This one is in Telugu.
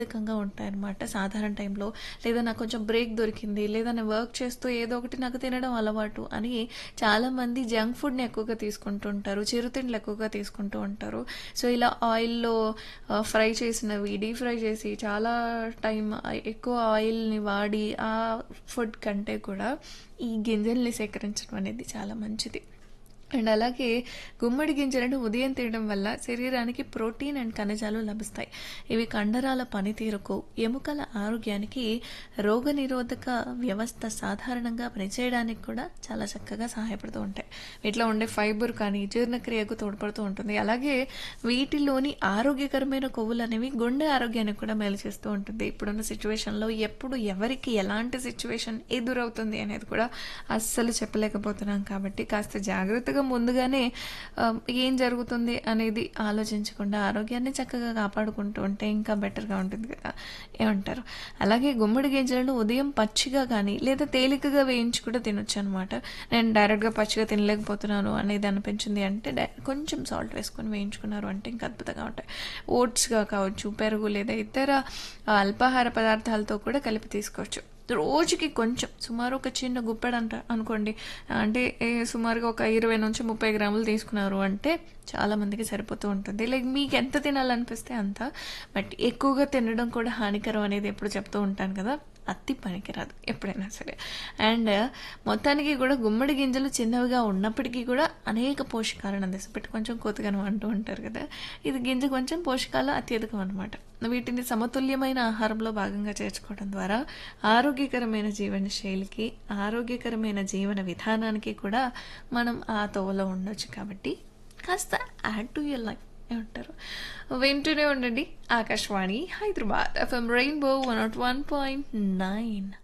రకంగా ఉంటాయన్నమాట సాధారణ టైంలో లేదా నాకు కొంచెం బ్రేక్ దొరికింది లేదా నేను వర్క్ చేస్తూ ఏదో ఒకటి నాకు తినడం అలవాటు అని చాలామంది జంక్ ఫుడ్ని ఎక్కువగా తీసుకుంటూ ఉంటారు చిరుతిండ్లు ఎక్కువగా తీసుకుంటూ ఉంటారు సో ఇలా ఆయిల్లో ఫ్రై చేసినవి డీప్ ఫ్రై చేసి చాలా టైం ఎక్కువ ఆయిల్ని వాడి ఆ ఫుడ్ కంటే కూడా ఈ గింజల్ని సేకరించడం అనేది చాలా మంచిది అండ్ అలాగే గుమ్మడి గింజలను ఉదయం తినడం వల్ల శరీరానికి ప్రోటీన్ అండ్ ఖనిజాలు లభిస్తాయి ఇవి కండరాల పనితీరుకు ఎముకల ఆరోగ్యానికి రోగనిరోధక వ్యవస్థ సాధారణంగా పనిచేయడానికి కూడా చాలా చక్కగా సహాయపడుతూ ఉంటాయి వీటిలో ఉండే ఫైబర్ కానీ జీర్ణక్రియకు తోడ్పడుతూ ఉంటుంది అలాగే వీటిలోని ఆరోగ్యకరమైన కొవ్వులు అనేవి గుండె ఆరోగ్యానికి కూడా మేలు చేస్తూ ఉంటుంది ఇప్పుడున్న సిచ్యువేషన్లో ఎప్పుడు ఎవరికి ఎలాంటి సిచ్యువేషన్ ఎదురవుతుంది అనేది కూడా అస్సలు చెప్పలేకపోతున్నాం కాబట్టి కాస్త జాగ్రత్తగా ముందుగానే ఆ, ఏం జరుగుతుంది అనేది ఆలోచించకుండా ఆరోగ్యాన్ని చక్కగా కాపాడుకుంటూ ఉంటే ఇంకా బెటర్గా ఉంటుంది కదా ఏమంటారు అలాగే గుమ్మడి గింజలను ఉదయం పచ్చిగా కానీ లేదా తేలికగా వేయించి కూడా తినొచ్చు అనమాట నేను డైరెక్ట్గా పచ్చిగా తినలేకపోతున్నాను అనేది అనిపించింది అంటే డై- కొంచెం సాల్ట్ వేసుకొని వేయించుకున్నారు అంటే ఇంకా అద్భుతంగా ఉంటాయి ఓట్స్గా కావచ్చు పెరుగు లేదా ఇతర ఆ, అల్పాహార పదార్థాలతో కూడా కలిపి తీసుకోవచ్చు రోజుకి కొంచెం సుమారు ఒక చిన్న గుప్పెడు అంట అనుకోండి అంటే ఏ సుమారుగా ఒక ఇరవై నుంచి ముప్పై గ్రాములు తీసుకున్నారు అంటే చాలా మందికి సరిపోతూ ఉంటుంది లైక్ మీకు ఎంత తినాలనిపిస్తే అంత బట్ ఎక్కువగా తినడం కూడా హానికరం అనేది ఎప్పుడు చెప్తూ ఉంటాను కదా అతి పనికిరాదు ఎప్పుడైనా సరే అండ్ మొత్తానికి కూడా గుమ్మడి గింజలు చిన్నవిగా ఉన్నప్పటికీ కూడా అనేక పోషకాలను అందిస్తాయి బట్ కొంచెం కోతగాను అంటూ ఉంటారు కదా ఇది గింజ కొంచెం పోషకాలు అత్యధికం అనమాట వీటిని సమతుల్యమైన ఆహారంలో భాగంగా చేర్చుకోవడం ద్వారా ఆరోగ్యకరమైన జీవన శైలికి ఆరోగ్యకరమైన జీవన విధానానికి కూడా మనం ఆ తోవలో ఉండొచ్చు కాబట్టి కాస్త యాడ్ టు యర్ లైఫ్ ఏమంటారు వింటూనే ఉండండి Akashvani Hyderabad FM rainbow one not one point nine